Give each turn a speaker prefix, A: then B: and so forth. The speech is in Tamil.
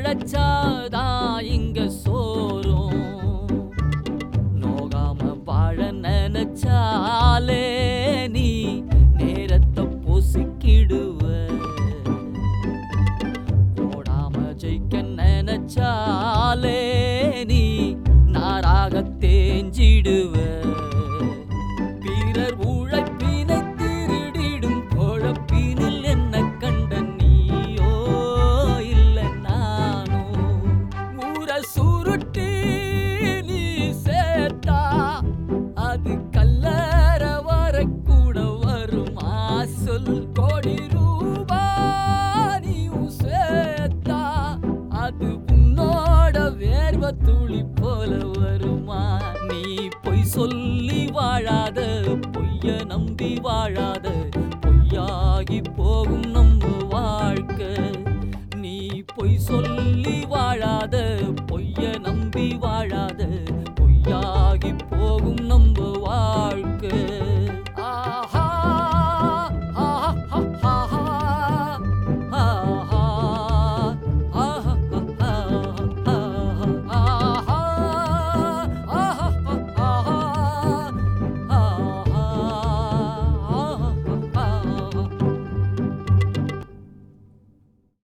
A: உழைச்சாதான் இங்க சோறும் நோகாம வாழ நினைச்சாலே நீ நேரத்தை பொசுக்கிடுவ ஓடாம ஜெயிக்க நினைச்சாலே நீ நாராக தேஞ்சிடுவ பிறர் உழைப்பினை திருடிடும் குழப்பினில் என்ன கண்ட நீயோ இல்ல நானோ ஊர சுருட்டி நீ சேர்த்தா அது கல்லற வர கூட வருமா சொல் கோடி ரூபாய் நீயும் சேர்த்தா அது உன்னோட வேர்வ துளி போல வருமா நீ பொய் சொல்லி வாழாத பொய்ய நம்பி வாழாத பொய்யாகி போகும்